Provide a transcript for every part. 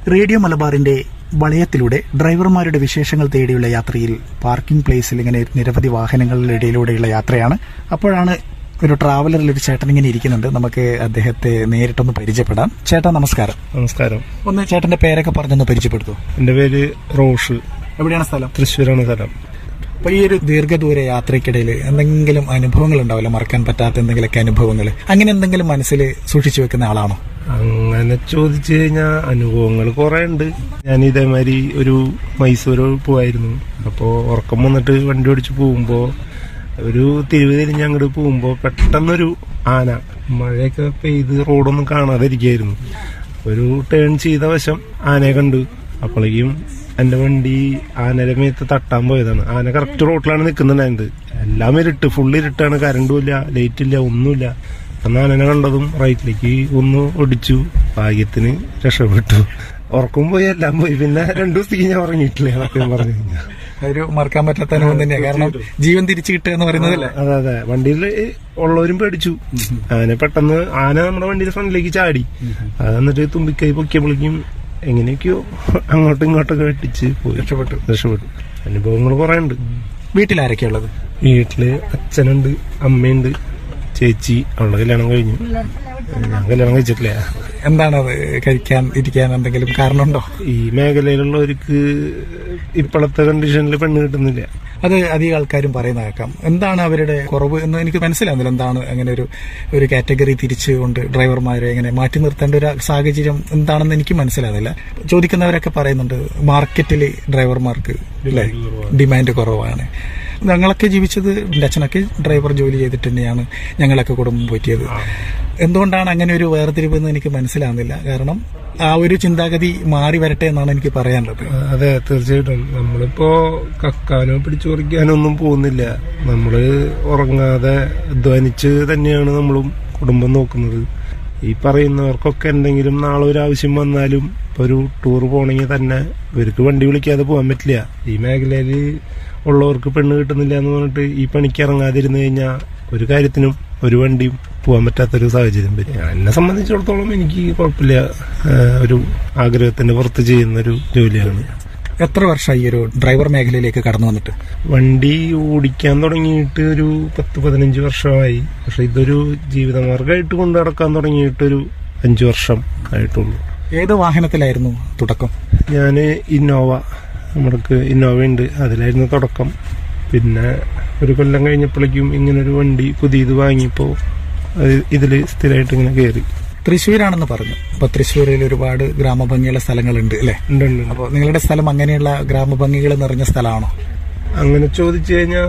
Radio മലബാറിന്റെ വളയത്തിലൂടെ ഡ്രൈവർമാരുടെ വിശേഷങ്ങൾ തേടിയുള്ള യാത്രയിൽ പാർക്കിംഗ് പ്ലേസിൽ ഇങ്ങനെ നിരവധി വാഹനങ്ങളുടെ ഇടയിലൂടെയുള്ള യാത്രയാണ് അപ്പോഴാണ് ഒരു ട്രാവലറിൽ ഒരു ചേട്ടൻ ഇങ്ങനെ ഇരിക്കുന്നുണ്ട് നമുക്ക് അദ്ദേഹത്തെ നേരിട്ടൊന്ന് പരിചയപ്പെടാം ചേട്ടാ നമസ്കാരം നമസ്കാരം ഒന്ന് ചേട്ടന്റെ പേരൊക്കെ പറഞ്ഞൊന്ന് പരിചയപ്പെടുത്തു എൻ്റെ പേര് റോഷ് എവിടെയാണ് സ്ഥലം തൃശ്ശൂരാണ് സ്ഥലം അപ്പൊ ഈ ഒരു ദീർഘദൂര യാത്രയ്ക്കിടയിൽ എന്തെങ്കിലും അനുഭവങ്ങൾ ഉണ്ടാവില്ല മറക്കാൻ പറ്റാത്ത എന്തെങ്കിലുമൊക്കെ അനുഭവങ്ങൾ അങ്ങനെ എന്തെങ്കിലും മനസ്സിൽ സൂക്ഷിച്ചു വെക്കുന്ന ആളാണോ അങ്ങനെ ചോദിച്ചു കഴിഞ്ഞാൽ അനുഭവങ്ങൾ കുറെ ഉണ്ട് ഞാൻ ഇതേമാതിരി ഒരു മൈസൂർ പോവായിരുന്നു അപ്പോൾ ഉറക്കം വന്നിട്ട് വണ്ടി ഓടിച്ച് പോകുമ്പോൾ ഒരു തിരിവ് തിരിഞ്ഞ് അങ്ങോട്ട് പോകുമ്പോൾ പെട്ടെന്നൊരു ആന മഴയൊക്കെ പെയ്ത് റോഡൊന്നും കാണാതെ ഇരിക്കുകയായിരുന്നു ഒരു ടേൺ ചെയ്ത വശം ആനയെ കണ്ടു അപ്പോഴേക്കും എന്റെ വണ്ടി ആനയുടെ മേത്ത് തട്ടാൻ പോയതാണ് ആന കറക്റ്റ് റോട്ടിലാണ് നിൽക്കുന്നുണ്ടായത് എല്ലാം ഇരുട്ട് ഫുൾ ഇരുട്ടാണ് കറണ്ടും ഇല്ല ലൈറ്റ് ഇല്ല ഒന്നുമില്ല അന്ന് ആനനെ കണ്ടതും റൈറ്റിലേക്ക് ഒന്ന് ഒടിച്ചു ഭാഗ്യത്തിന് രക്ഷപ്പെട്ടു ഉറക്കം പോയി എല്ലാം പോയി പിന്നെ രണ്ടു ദിവസത്തേക്ക് ഞാൻ ഉറങ്ങിയിട്ടില്ല സത്യം പറഞ്ഞു കഴിഞ്ഞാൽ ഒരു മറക്കാൻ പറ്റാത്ത അനുഭവം തന്നെയാണ് കാരണം ജീവൻ തിരിച്ചു കിട്ടുക എന്ന് പറയുന്നതല്ലേ അതെ അതെ വണ്ടിയിൽ ഉള്ളവരും പേടിച്ചു ആന പെട്ടെന്ന് ആന നമ്മുടെ വണ്ടിയുടെ ഫ്രണ്ടിലേക്ക് ചാടി അത് എന്നിട്ട് തുമ്പിക്കൈ പൊക്കിയപ്പോഴേക്കും എങ്ങനെയൊക്കെയോ അങ്ങോട്ടും ഇങ്ങോട്ടൊക്കെ വെട്ടിച്ച് പോയി രക്ഷപ്പെട്ടു രക്ഷപ്പെട്ടു അനുഭവങ്ങൾ കുറെ ഉണ്ട് വീട്ടിൽ ആരൊക്കെയുള്ളത് വീട്ടില് അച്ഛനുണ്ട് അമ്മയുണ്ട് ചേച്ചി അവളുടെ കല്യാണം കഴിഞ്ഞു ഞാൻ കല്യാണം കഴിച്ചിട്ടില്ല എന്താണ് അത് കഴിക്കാൻ ഇരിക്കാൻ എന്തെങ്കിലും കാരണമുണ്ടോ ഈ മേഖലയിലുള്ളവർക്ക് ഇപ്പോഴത്തെ കണ്ടീഷനിൽ പെണ്ണ് കിട്ടുന്നില്ല അത് അധികം ആൾക്കാരും പറയുന്ന കേൾക്കാം എന്താണ് അവരുടെ കുറവ് എന്ന് എനിക്ക് മനസ്സിലാവുന്നില്ല എന്താണ് അങ്ങനെ ഒരു ഒരു കാറ്റഗറി തിരിച്ചുകൊണ്ട് ഡ്രൈവർമാരെ എങ്ങനെ മാറ്റി നിർത്തേണ്ട ഒരു സാഹചര്യം എന്താണെന്ന് എനിക്ക് മനസ്സിലാവുന്നില്ല ചോദിക്കുന്നവരൊക്കെ പറയുന്നുണ്ട് മാർക്കറ്റിൽ ഡ്രൈവർമാർക്ക് അല്ലേ ഡിമാൻഡ് കുറവാണ് ഞങ്ങളൊക്കെ ജീവിച്ചത് എൻ്റെ അച്ഛനൊക്കെ ഡ്രൈവർ ജോലി ചെയ്തിട്ട് തന്നെയാണ് ഞങ്ങളൊക്കെ കുടുംബം പോറ്റിയത് എന്തുകൊണ്ടാണ് അങ്ങനെ ഒരു വേർതിരിവ് എന്ന് എനിക്ക് മനസ്സിലാവുന്നില്ല കാരണം ആ ഒരു ചിന്താഗതി മാറി വരട്ടെ എന്നാണ് എനിക്ക് പറയാനുള്ളത് അതെ തീർച്ചയായിട്ടും നമ്മളിപ്പോ കക്കാനോ പിടിച്ചു പറിക്കാനോ ഒന്നും പോകുന്നില്ല നമ്മള് ഉറങ്ങാതെ അധ്വാനിച്ച് തന്നെയാണ് നമ്മളും കുടുംബം നോക്കുന്നത് ഈ പറയുന്നവർക്കൊക്കെ എന്തെങ്കിലും നാളെ ഒരു ആവശ്യം വന്നാലും ഇപ്പൊ ഒരു ടൂർ പോണെങ്കിൽ തന്നെ ഇവർക്ക് വണ്ടി വിളിക്കാതെ പോകാൻ പറ്റില്ല ഈ മേഖലയിൽ ഉള്ളവർക്ക് പെണ്ണ് കിട്ടുന്നില്ല എന്ന് പറഞ്ഞിട്ട് ഈ പണിക്ക് ഇറങ്ങാതിരുന്നു കഴിഞ്ഞാൽ ഒരു കാര്യത്തിനും ഒരു വണ്ടിയും പോകാൻ പറ്റാത്തൊരു സാഹചര്യം വരും എന്നെ സംബന്ധിച്ചിടത്തോളം എനിക്ക് കുഴപ്പമില്ല ആ, ഒരു ആഗ്രഹത്തിന്റെ പുറത്ത് ചെയ്യുന്ന ഒരു ജോലിയാണ് എത്ര വർഷമായി ഈ ഒരു ഡ്രൈവർ മേഖലയിലേക്ക് കടന്നു വന്നിട്ട് വണ്ടി ഓടിക്കാൻ തുടങ്ങിയിട്ട് ഒരു പത്ത് പതിനഞ്ച് വർഷമായി പക്ഷെ ഇതൊരു ജീവിതമാർഗമായിട്ട് കൊണ്ടു നടക്കാൻ തുടങ്ങിയിട്ട് ഒരു അഞ്ചു വർഷം ആയിട്ടുള്ളൂ ഏത് വാഹനത്തിലായിരുന്നു തുടക്കം ഞാൻ ഇന്നോവ നമ്മൾക്ക് ഇന്നോവ ഉണ്ട് അതിലായിരുന്നു തുടക്കം പിന്നെ ഒരു കൊല്ലം കഴിഞ്ഞപ്പോഴേക്കും ഇങ്ങനൊരു വണ്ടി പുതിയത് വാങ്ങിയപ്പോൾ ഇതിൽ സ്ഥിരമായിട്ട് ഇങ്ങനെ കയറി തൃശ്ശൂരാണെന്ന് പറഞ്ഞു അപ്പൊ തൃശ്ശൂരിൽ ഒരുപാട് ഗ്രാമഭംഗിയുള്ള സ്ഥലങ്ങളുണ്ട് അല്ലെ ഉണ്ട് ഉണ്ട്, ഉണ്ട്. അപ്പോൾ നിങ്ങളുടെ സ്ഥലം അങ്ങനെയുള്ള ഗ്രാമഭംഗികൾ നിറഞ്ഞ സ്ഥലമാണോ അങ്ങനെ ചോദിച്ചു കഴിഞ്ഞാൽ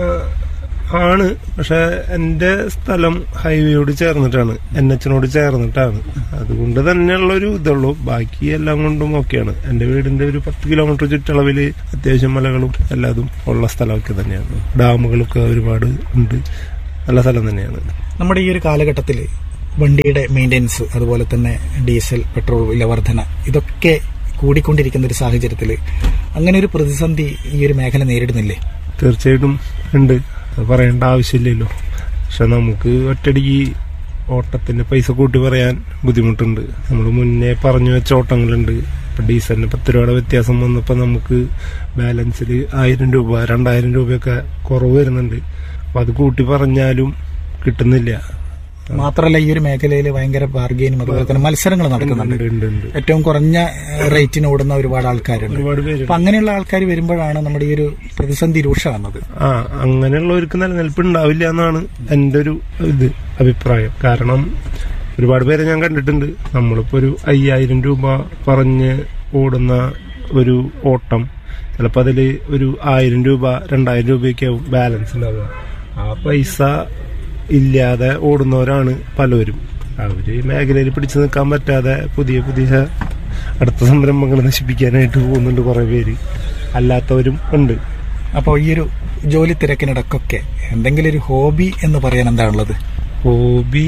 ആണ് പക്ഷെ എന്റെ സ്ഥലം ഹൈവേയോട് ചേർന്നിട്ടാണ് എൻ എച്ചിനോട് ചേർന്നിട്ടാണ് അതുകൊണ്ട് തന്നെയുള്ള ഒരു ഇതുള്ളൂ ബാക്കി എല്ലാം കൊണ്ടും ഓക്കെയാണ് എന്റെ വീടിന്റെ ഒരു പത്ത് കിലോമീറ്റർ ചുറ്റളവില് അത്യാവശ്യം മലകളും എല്ലാതും ഉള്ള സ്ഥലമൊക്കെ തന്നെയാണ് ഡാമുകളൊക്കെ ഒരുപാട് ഉണ്ട് നല്ല സ്ഥലം തന്നെയാണ് നമ്മുടെ ഈ ഒരു കാലഘട്ടത്തിൽ വണ്ടിയുടെ മെയിൻ്റെനൻസ് അതുപോലെ തന്നെ ഡീസൽ പെട്രോൾ വില വർധന ഇതൊക്കെ കൂടിക്കൊണ്ടിരിക്കുന്ന ഒരു സാഹചര്യത്തിൽ അങ്ങനെ ഒരു പ്രതിസന്ധി ഈ ഒരു മേഖല നേരിടുന്നില്ലേ തീർച്ചയായിട്ടും ഉണ്ട് അത് പറയേണ്ട ആവശ്യമില്ലല്ലോ പക്ഷെ നമുക്ക് ഒറ്റടിക്ക് ഓട്ടത്തിന്റെ പൈസ കൂട്ടി പറയാൻ ബുദ്ധിമുട്ടുണ്ട് നമ്മൾ മുന്നേ പറഞ്ഞു വെച്ച ഓട്ടങ്ങളുണ്ട് ഇപ്പൊ ഡീസലിന് പത്ത് രൂപയുടെ വ്യത്യാസം വന്നപ്പോൾ നമുക്ക് ബാലൻസിൽ ആയിരം രൂപ രണ്ടായിരം രൂപയൊക്കെ കുറവ് വരുന്നുണ്ട് അപ്പൊ അത് കൂട്ടി പറഞ്ഞാലും കിട്ടുന്നില്ല മാത്രമല്ല ഈ ഒരു മേഖലയിൽ ഭയങ്കര ബാർഗെയിനും അതുപോലെ തന്നെ മത്സരങ്ങൾ നടക്കുന്നുണ്ട് ഉണ്ട് ഉണ്ട് ഉണ്ട് ഏറ്റവും കുറഞ്ഞ ഏഹ്, റേറ്റിന് ഓടുന്ന ഒരുപാട് ആൾക്കാരുണ്ട് ഒരുപാട് പേര് അപ്പൊ അങ്ങനെയുള്ള ആൾക്കാർ വരുമ്പോഴാണ് നമ്മുടെ ഈ ഒരു പ്രതിസന്ധി രൂക്ഷമാകുന്നത് ആ അങ്ങനെയുള്ളവർക്ക് നിലനിൽപ്പ് ഉണ്ടാവില്ല എന്നാണ് എന്റെ ഒരു ഇത് അഭിപ്രായം കാരണം ഒരുപാട് പേരെ ഞാൻ കണ്ടിട്ടുണ്ട് നമ്മളിപ്പോ ഒരു അയ്യായിരം രൂപ പറഞ്ഞ് ഓടുന്ന ഒരു ഓട്ടം ചിലപ്പോൾ അതിൽ ഒരു ആയിരം രൂപ രണ്ടായിരം രൂപയൊക്കെ ആവും ബാലൻസ് ഉണ്ടാവുക ആ പൈസ ഇല്ലാതെ ഓടുന്നവരാണ് പലവരും അവര് മേഖലയിൽ പിടിച്ചു നിൽക്കാൻ പറ്റാതെ പുതിയ പുതിയ അടുത്ത സംരംഭങ്ങൾ നശിപ്പിക്കാനായിട്ട് പോകുന്നുണ്ട് കുറെ പേര് അല്ലാത്തവരും ഉണ്ട് അപ്പോൾ ഈ ഒരു ജോലി തിരക്കിനിടക്കൊക്കെ എന്തെങ്കിലും ഒരു ഹോബി എന്ന് പറയാൻ എന്താണുള്ളത് ഹോബി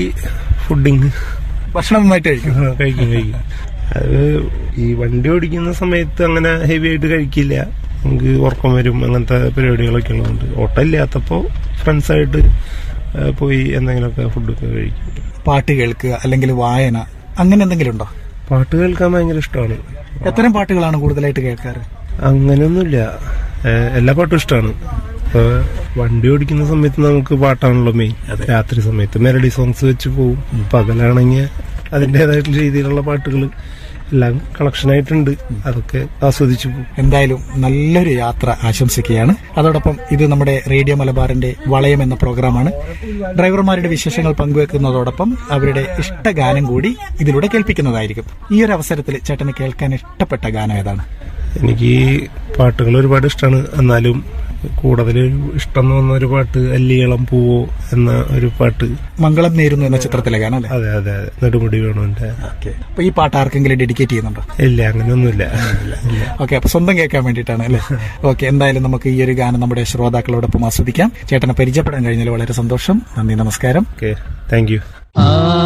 ഫുഡിങ് ഭക്ഷണം നന്നായിട്ട് കഴിക്കും കഴിക്കും കഴിക്കും അത് ഈ വണ്ടി ഓടിക്കുന്ന സമയത്ത് അങ്ങനെ ഹെവി ആയിട്ട് കഴിക്കില്ല നമുക്ക് ഉറക്കം വരും അങ്ങനത്തെ പരിപാടികളൊക്കെ ഉള്ളതുകൊണ്ട് ഓട്ടം ഇല്ലാത്തപ്പോൾ ഫ്രണ്ട്സായിട്ട് പോയി എന്തെങ്കിലുമൊക്കെ ഫുഡൊക്കെ കഴിക്കും പാട്ട് കേൾക്കുക അല്ലെങ്കിൽ വായന അങ്ങനെ എന്തെങ്കിലും ഉണ്ടോ പാട്ട് കേൾക്കാൻ ഭയങ്കര ഇഷ്ടമാണ് എത്തരം പാട്ടുകളാണ് കൂടുതലായിട്ട് കേൾക്കാറ് അങ്ങനെയൊന്നുമില്ല ഏഹ് എല്ലാ പാട്ടും ഇഷ്ടമാണ് ഇപ്പൊ വണ്ടി ഓടിക്കുന്ന സമയത്ത് നമുക്ക് പാട്ടാണല്ലോ മെയിൻ രാത്രി സമയത്ത് മെലഡി സോങ്സ് വെച്ച് പോവും പകലാണെങ്കിൽ അതിൻ്റെതായിട്ടുള്ള രീതിയിലുള്ള പാട്ടുകൾ എല്ലാം കളക്ഷൻ ആയിട്ടുണ്ട് അതൊക്കെ ആസ്വദിച്ചു പോകും എന്തായാലും നല്ലൊരു യാത്ര ആശംസിക്കുകയാണ് അതോടൊപ്പം ഇത് നമ്മുടെ റേഡിയോ മലബാറിന്റെ വളയം എന്ന പ്രോഗ്രാമാണ് ഡ്രൈവർമാരുടെ വിശേഷങ്ങൾ പങ്കുവെക്കുന്നതോടൊപ്പം അവരുടെ ഇഷ്ടഗാനം കൂടി ഇതിലൂടെ കേൾപ്പിക്കുന്നതായിരിക്കും ഈ ഒരു അവസരത്തിൽ ചേട്ടന് കേൾക്കാൻ ഇഷ്ടപ്പെട്ട ഗാനം ഏതാണ് എനിക്ക് പാട്ടുകൾ ഒരുപാട് ഇഷ്ടമാണ് എന്നാലും കൂടുതൽ ഇഷ്ടം തോന്നുന്ന ഒരു പാട്ട് അല്ലിയളം പൂവോ എന്ന ഒരു പാട്ട് മംഗളം നേരുന്നു എന്ന ചിത്രത്തിലെ ഗാനം അല്ലേ അതെ അതെ അതെ നെടുമുടി വേണു എന്റെ ഓക്കെ അപ്പൊ ഈ പാട്ട് ആർക്കെങ്കിലും ഡെഡിക്കേറ്റ് ചെയ്യുന്നുണ്ടോ ഇല്ല അങ്ങനെയൊന്നുമില്ല ഇല്ല ഓക്കെ അപ്പൊ സ്വന്തം കേൾക്കാൻ വേണ്ടിയിട്ടാണ് അല്ലേ ഓക്കെ എന്തായാലും നമുക്ക് ഈ ഒരു ഗാനം നമ്മുടെ ശ്രോതാക്കളോടൊപ്പം ആസ്വദിക്കാം ചേട്ടനെ പരിചയപ്പെടാൻ കഴിഞ്ഞാൽ വളരെ സന്തോഷം നന്ദി നമസ്കാരം ഓക്കെ താങ്ക് യു ആ